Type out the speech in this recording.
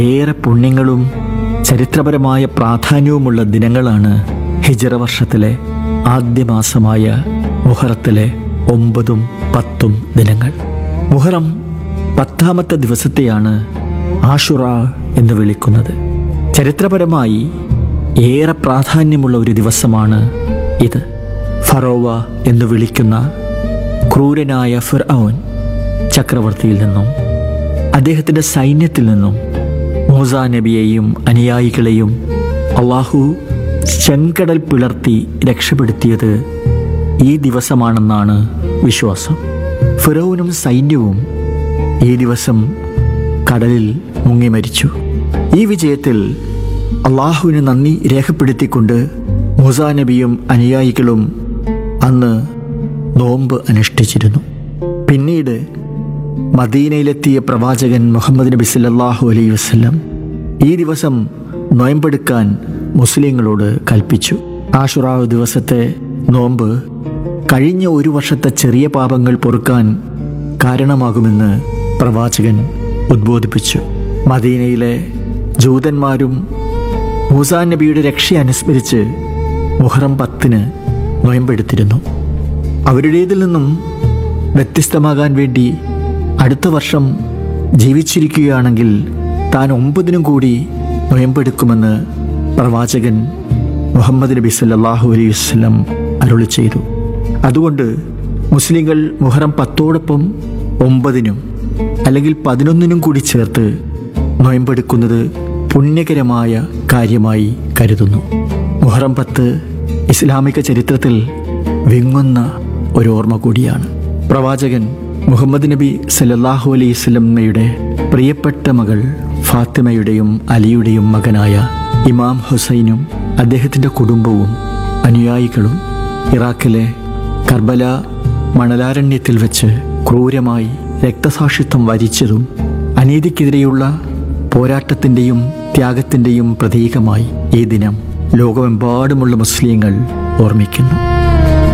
ഏറെ പുണ്യങ്ങളും ചരിത്രപരമായ പ്രാധാന്യവുമുള്ള ദിനങ്ങളാണ് ഹിജറ വർഷത്തിലെ ആദ്യ മാസമായ മുഹറത്തിലെ ഒമ്പതും പത്തും ദിനങ്ങൾ മുഹറം പത്താമത്തെ ദിവസത്തെയാണ് ആഷുറ എന്ന് വിളിക്കുന്നത് ചരിത്രപരമായി ഏറെ പ്രാധാന്യമുള്ള ഒരു ദിവസമാണ് ഇത് ഫറോവ എന്ന് വിളിക്കുന്ന ക്രൂരനായ ഫിർഔൻ ചക്രവർത്തിയിൽ നിന്നും അദ്ദേഹത്തിൻ്റെ സൈന്യത്തിൽ നിന്നും മൂസ നബിയെയും അനുയായികളെയും അള്ളാഹു ചെങ്കടൽ പിളർത്തി രക്ഷപ്പെടുത്തിയത് ഈ ദിവസമാണെന്നാണ് വിശ്വാസം ഫിറോനും സൈന്യവും ഈ ദിവസം കടലിൽ മുങ്ങി മരിച്ചു ഈ വിജയത്തിൽ അള്ളാഹുവിന് നന്ദി രേഖപ്പെടുത്തിക്കൊണ്ട് മൂസ നബിയും അനുയായികളും അന്ന് നോമ്പ് അനുഷ്ഠിച്ചിരുന്നു പിന്നീട് മദീനയിലെത്തിയ പ്രവാചകൻ മുഹമ്മദ് നബി സല്ലല്ലാഹു അലൈഹി വസല്ലം ഈ ദിവസം നോയമ്പെടുക്കാൻ മുസ്ലിങ്ങളോട് കൽപ്പിച്ചു ആഷുറാവ് ദിവസത്തെ നോമ്പ് കഴിഞ്ഞ ഒരു വർഷത്തെ ചെറിയ പാപങ്ങൾ പൊറുക്കാൻ കാരണമാകുമെന്ന് പ്രവാചകൻ ഉദ്ബോധിപ്പിച്ചു മദീനയിലെ ജൂതന്മാരും മൂസാ നബിയുടെ രക്ഷ അനുസ്മരിച്ച് മുഹറം പത്തിന് നോയമ്പെടുത്തിരുന്നു അവരുടേതിൽ നിന്നും വ്യത്യസ്തമാകാൻ വേണ്ടി അടുത്ത വർഷം ജീവിച്ചിരിക്കുകയാണെങ്കിൽ താൻ ഒമ്പതിനും കൂടി നോയമ്പെടുക്കുമെന്ന് പ്രവാചകൻ മുഹമ്മദ് നബി സല്ലല്ലാഹു അലൈഹി വസല്ലം അരുളി ചെയ്തു അതുകൊണ്ട് മുസ്ലിങ്ങൾ മുഹറം പത്തോടൊപ്പം ഒമ്പതിനും അല്ലെങ്കിൽ പതിനൊന്നിനും കൂടി ചേർത്ത് നോയമ്പെടുക്കുന്നത് പുണ്യകരമായ കാര്യമായി കരുതുന്നു മുഹറം പത്ത് ഇസ്ലാമിക ചരിത്രത്തിൽ വിങ്ങുന്ന ഒരു ഓർമ്മ കൂടിയാണ് പ്രവാചകൻ മുഹമ്മദ് നബി സല്ലല്ലാഹു അലൈഹി സ്വലമ്മയുടെ പ്രിയപ്പെട്ട മകൾ ഫാത്തിമയുടെയും അലിയുടെയും മകനായ ഇമാം ഹുസൈനും അദ്ദേഹത്തിൻ്റെ കുടുംബവും അനുയായികളും ഇറാഖിലെ കർബല മണലാരണ്യത്തിൽ വെച്ച് ക്രൂരമായി രക്തസാക്ഷിത്വം വരിച്ചതും അനീതിക്കെതിരെയുള്ള പോരാട്ടത്തിൻ്റെയും ത്യാഗത്തിൻ്റെയും പ്രതീകമായി ഈ ദിനം ലോകമെമ്പാടുമുള്ള മുസ്ലിങ്ങൾ ഓർമ്മിക്കുന്നു